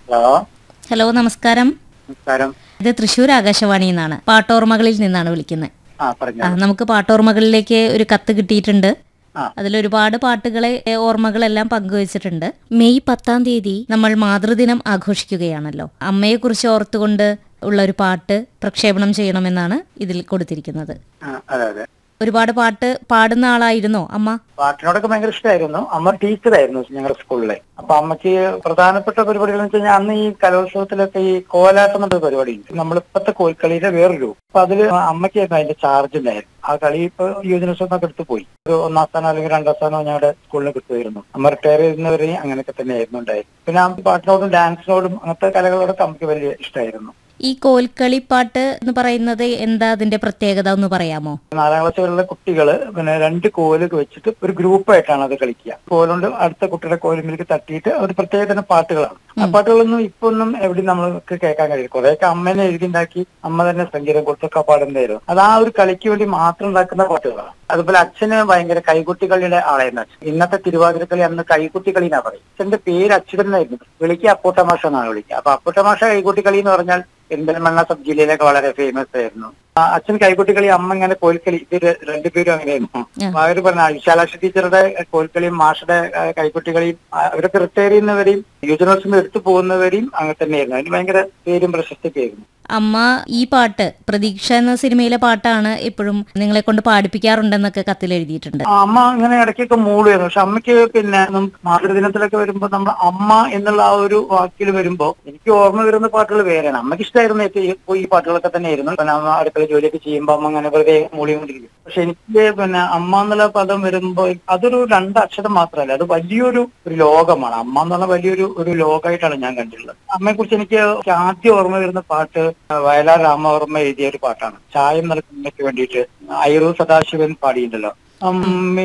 Hello hello നമസ്കാരം നമസ്കാരം ഇത് തൃശ്ശൂർ ആകാശവാണിയിൽ നിന്നാണ് പാട്ടോർമകളിൽ നിന്നാണ് വിളിക്കുന്നത് ആ പറഞ്ഞു ആ നമുക്ക് പാട്ടോർമകളിലേക്ക് ഒരു കത്ത് കിട്ടിയിട്ടുണ്ട് ആ. അതിലൊരുപാട് പാട്ടുകളെ ഏ, ഓർമ്മകളെല്ലാം പങ്കുവച്ചിട്ടുണ്ട് മെയ് പത്താം തീയതി നമ്മൾ മാതൃദിനം ആഘോഷിക്കുകയാണല്ലോ അമ്മയെക്കുറിച്ച് ഓർത്തുകൊണ്ട് ഉള്ള ഒരു പാട്ട് പ്രക്ഷേപണം ചെയ്യണമെന്നാണ് ഇതിൽ കൊടുത്തിരിക്കുന്നത് ആ, അതെ അതെ ഒരുപാട് പാട്ട് പാടുന്ന ആളായിരുന്നോ അമ്മ പാട്ടിനോടൊക്കെ ഭയങ്കര ഇഷ്ടമായിരുന്നു അമ്മ ടീച്ചറായിരുന്നു ഞങ്ങളുടെ സ്കൂളിലെ അപ്പൊ അമ്മയ്ക്ക് പ്രധാനപ്പെട്ട പരിപാടികൾ എന്ന് വെച്ചാൽ അന്ന് ഈ കലോത്സവത്തിലൊക്കെ ഈ കോലാട്ടം എന്നൊരു പരിപാടി ഉണ്ട് നമ്മളിപ്പത്തെ കോൽക്കളിയുടെ വേറൊരു രൂപം അപ്പൊ അതില് അമ്മയ്ക്കായിരുന്നു അതിന്റെ ചാർജ് ഉണ്ടായിരുന്നു ആ കളി ഇപ്പൊ യുവജനോത്സവത്തിനൊക്കെ എടുത്തു പോയി ഒരു ഒന്നാം സ്ഥാനം അല്ലെങ്കിൽ രണ്ടാം സ്ഥാനം ഞങ്ങളുടെ സ്കൂളിൽ കിട്ടുമായിരുന്നു അമ്മ റിട്ടയർ ചെയ്യുന്നവരെയും അങ്ങനെയൊക്കെ തന്നെയായിരുന്നു ഉണ്ടായത് പിന്നെ ആ പാട്ടിനോടും ഡാൻസിനോടും അങ്ങനത്തെ കലകളോടൊക്കെ അമ്മയ്ക്ക് വലിയ ഇഷ്ടമായിരുന്നു ഈ കോൽക്കളിപ്പാട്ട് എന്ന് പറയുന്നത് എന്താ അതിന്റെ പ്രത്യേകത എന്ന് പറയാമോ നാലാം ക്ലാസ്സുകളിലെ കുട്ടികള് പിന്നെ രണ്ട് കോലൊക്കെ വെച്ചിട്ട് ഒരു ഗ്രൂപ്പായിട്ടാണ് അത് കളിക്കുക കോലുകൊണ്ട് അടുത്ത കുട്ടിയുടെ കോലുമിലേക്ക് തട്ടിയിട്ട് ഒരു പ്രത്യേക തരം പാട്ടുകളാണ് ആ പാട്ടുകളൊന്നും ഇപ്പൊ ഒന്നും എവിടെയും നമ്മൾക്ക് കേൾക്കാൻ കഴിയും കുറെയൊക്കെ അമ്മേനെ എഴുതിണ്ടാക്കി അമ്മ തന്നെ സംഗീതം കൊടുത്തൊക്കെ പാടുന്നതായിരുന്നു അത് ആ ഒരു കളിക്ക് വേണ്ടി മാത്രം ഉണ്ടാക്കുന്ന പാട്ടുകളാണ് അതുപോലെ അച്ഛന് ഭയങ്കര കൈകുട്ടി കളിയുടെ ആളായിരുന്നു അച്ഛൻ ഇന്നത്തെ തിരുവാതിരക്കളി അന്ന് കൈകുട്ടി കളി എന്നാ പറയും അച്ഛന്റെ പേര് അച്യുതൻ എന്നായിരുന്നു വിളിക്കുക അപ്പൂട്ടമാഷ എന്നാണ് വിളിക്കുക അപ്പൊ അപ്പൂട്ടമാഷ കൈകുട്ടി കളി എന്ന് പറഞ്ഞാൽ പെരിന്തൽമണ്ണ സബ് ജില്ലയിലൊക്കെ വളരെ ഫേമസ് ആയിരുന്നു ആ, അച്ഛൻ കൈകുട്ടികളി അമ്മ ഇങ്ങനെ കോൽക്കളി ഇത് ര- രണ്ടുപേരും അങ്ങനെയായിരുന്നു അപ്പൊ അവര് പറഞ്ഞ വിശാലാക്ഷി ടീച്ചറുടെ കോൽക്കളിയും മാഷുടെ ആ, കൈകുട്ടികളിയും ആ, അവരൊക്കെ റിട്ടയർ ചെയ്യുന്നവരെയും യുവജനോത്സവം എടുത്തു പോകുന്നവരെയും അങ്ങനെ തന്നെയായിരുന്നു അതിന് ഭയങ്കര പേരും പ്രശസ്തിയൊക്കെ ആയിരുന്നു അമ്മ ഈ പാട്ട് പ്രതീക്ഷ എന്ന സിനിമയിലെ പാട്ടാണ് ഇപ്പോഴും നിങ്ങളെ കൊണ്ട് പാടിപ്പിക്കാറുണ്ടെന്നൊക്കെ കത്തിൽ എഴുതിയിട്ടുണ്ട് ആ, അമ്മ അങ്ങനെ ഇടയ്ക്കൊക്കെ മൂളുമായിരുന്നു പക്ഷെ അമ്മയ്ക്ക് പിന്നെ നം- മാതൃദിനത്തിലൊക്കെ വരുമ്പോ നമ്മൾ അമ്മ എന്നുള്ള ആ ഒരു വാക്കിൽ വരുമ്പോ എനിക്ക് ഓർമ്മ വരുന്ന പാട്ടുകൾ വേറെയാണ് അമ്മയ്ക്ക് ഇഷ്ടമായിരുന്നു ഏറ്റവും ഈ- ഈ പാട്ടുകളൊക്കെ തന്നെയായിരുന്നു പിന്നെ അമ്മ അടുക്കള ജോലിയൊക്കെ ചെയ്യുമ്പോൾ അമ്മ അങ്ങനെ വെറുതെ മൂളിക്കൊണ്ടിരിക്കും പക്ഷെ എനിക്ക് പിന്നെ അമ്മ എന്നുള്ള പദം വരുമ്പോ അതൊരു രണ്ട് അക്ഷരം മാത്രമല്ല അത് വലിയൊരു ഒരു ലോകമാണ് അമ്മ എന്നുള്ള വലിയൊരു ഒരു ലോകമായിട്ടാണ് ഞാൻ കണ്ടിട്ടുള്ളത് അമ്മയെ കുറിച്ച് എനിക്ക് ആദ്യം ഓർമ്മ വരുന്ന പാട്ട് വയലാർ രാമവർമ്മ എഴുതിയ ഒരു പാട്ടാണ് ചായം നൽകുന്നതിന് വേണ്ടിയിട്ട് ഐറു സദാശിവൻ പാടിയിട്ടുണ്ടല്ലോ അമ്മേ